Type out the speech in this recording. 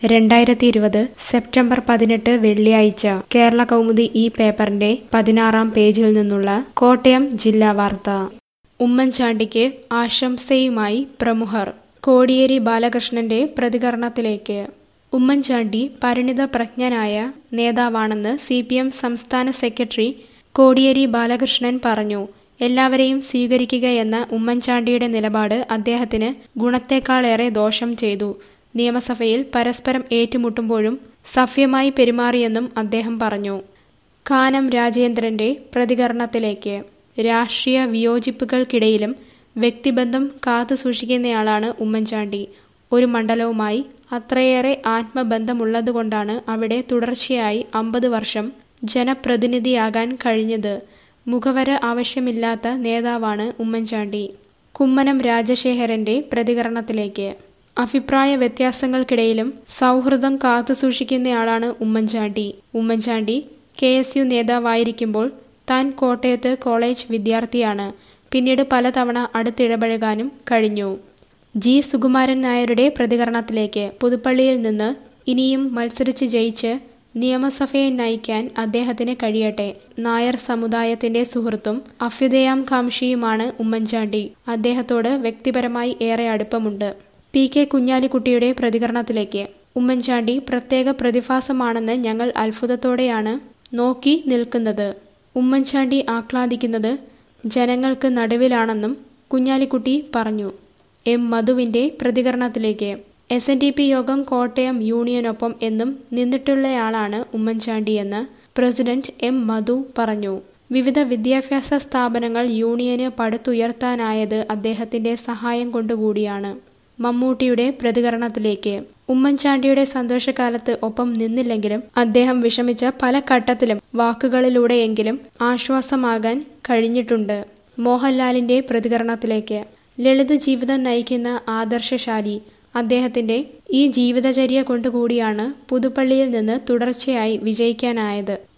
രണ്ടായിരത്തി ഇരുപത് സെപ്റ്റംബർ പതിനെട്ട് വെള്ളിയാഴ്ച കേരള കൗമുദി ഈ പേപ്പറിന്റെ പതിനാറാം പേജിൽ നിന്നുള്ള കോട്ടയം ജില്ലാ വാർത്ത ഉമ്മൻചാണ്ടിക്ക് ആശംസയുമായി പ്രമുഖർ കോടിയേരി ബാലകൃഷ്ണന്റെ പ്രതികരണത്തിലേക്ക് ഉമ്മൻചാണ്ടി പരിണിത പ്രജ്ഞനായ നേതാവാണെന്ന് സി പി എം സംസ്ഥാന സെക്രട്ടറി കോടിയേരി ബാലകൃഷ്ണൻ പറഞ്ഞു എല്ലാവരെയും സ്വീകരിക്കുകയെന്ന ഉമ്മൻചാണ്ടിയുടെ നിലപാട് അദ്ദേഹത്തിന് ഗുണത്തേക്കാളേറെ ദോഷം ചെയ്തു നിയമസഭയിൽ പരസ്പരം ഏറ്റുമുട്ടുമ്പോഴും സഭ്യമായി പെരുമാറിയെന്നും അദ്ദേഹം പറഞ്ഞു കാനം രാജേന്ദ്രന്റെ പ്രതികരണത്തിലേക്ക് രാഷ്ട്രീയ വിയോജിപ്പുകൾക്കിടയിലും വ്യക്തിബന്ധം കാത്തുസൂക്ഷിക്കുന്നയാളാണ് ഉമ്മൻചാണ്ടി ഒരു മണ്ഡലവുമായി അത്രയേറെ ആത്മബന്ധമുള്ളതുകൊണ്ടാണ് അവിടെ തുടർച്ചയായി അമ്പത് വർഷം ജനപ്രതിനിധിയാകാൻ കഴിഞ്ഞത് മുഖവര ആവശ്യമില്ലാത്ത നേതാവാണ് ഉമ്മൻചാണ്ടി കുമ്മനം രാജശേഖരന്റെ പ്രതികരണത്തിലേക്ക് അഭിപ്രായ വ്യത്യാസങ്ങൾക്കിടയിലും സൗഹൃദം കാത്തുസൂക്ഷിക്കുന്നയാളാണ് Oommen Chandy Oommen Chandy K S U നേതാവായിരിക്കുമ്പോൾ താൻ കോട്ടയത്ത് കോളേജ് വിദ്യാർത്ഥിയാണ് പിന്നീട് പലതവണ അടുത്തിടപഴകാനും കഴിഞ്ഞു ജി സുകുമാരൻ നായരുടെ പ്രതികരണത്തിലേക്ക് പുതുപ്പള്ളിയിൽ നിന്ന് ഇനിയും മത്സരിച്ച് ജയിച്ച് നിയമസഭയെ നയിക്കാൻ അദ്ദേഹത്തിന് കഴിയട്ടെ നായർ സമുദായത്തിന്റെ സുഹൃത്തും അഭ്യുദയാംകാംക്ഷിയുമാണ് ഉമ്മൻചാണ്ടി അദ്ദേഹത്തോട് വ്യക്തിപരമായി ഏറെ അടുപ്പമുണ്ട് പി കെ കുഞ്ഞാലിക്കുട്ടിയുടെ പ്രതികരണത്തിലേക്ക് ഉമ്മൻചാണ്ടി പ്രത്യേക പ്രതിഭാസമാണെന്ന് ഞങ്ങൾ അത്ഭുതത്തോടെയാണ് നോക്കി നിൽക്കുന്നത് ഉമ്മൻചാണ്ടി ആഹ്ലാദിക്കുന്നത് ജനങ്ങൾക്ക് നടുവിലാണെന്നും കുഞ്ഞാലിക്കുട്ടി പറഞ്ഞു എം മധുവിന്റെ പ്രതികരണത്തിലേക്ക് എസ് എൻ ഡി പി യോഗം കോട്ടയം യൂണിയനൊപ്പം എന്നും നിന്നിട്ടുള്ളയാളാണ് ഉമ്മൻചാണ്ടിയെന്ന് പ്രസിഡന്റ് എം മധു പറഞ്ഞു വിവിധ വിദ്യാഭ്യാസ സ്ഥാപനങ്ങൾ യൂണിയന് പടുത്തുയർത്താനായത് അദ്ദേഹത്തിന്റെ സഹായം കൊണ്ടുകൂടിയാണ് മമ്മൂട്ടിയുടെ പ്രതികരണത്തിലേക്ക് ഉമ്മൻചാണ്ടിയുടെ സന്തോഷകാലത്ത് ഒപ്പം നിന്നില്ലെങ്കിലും അദ്ദേഹം വിഷമിച്ച പല ഘട്ടത്തിലും വാക്കുകളിലൂടെയെങ്കിലും ആശ്വാസമാകാൻ കഴിഞ്ഞിട്ടുണ്ട് മോഹൻലാലിന്റെ പ്രതികരണത്തിലേക്ക് ലളിത ജീവിതം നയിക്കുന്ന ആദർശശാലി അദ്ദേഹത്തിന്റെ ഈ ജീവിതചര്യ കൊണ്ടുകൂടിയാണ് പുതുപ്പള്ളിയിൽ നിന്ന് തുടർച്ചയായി വിജയിക്കാനായത്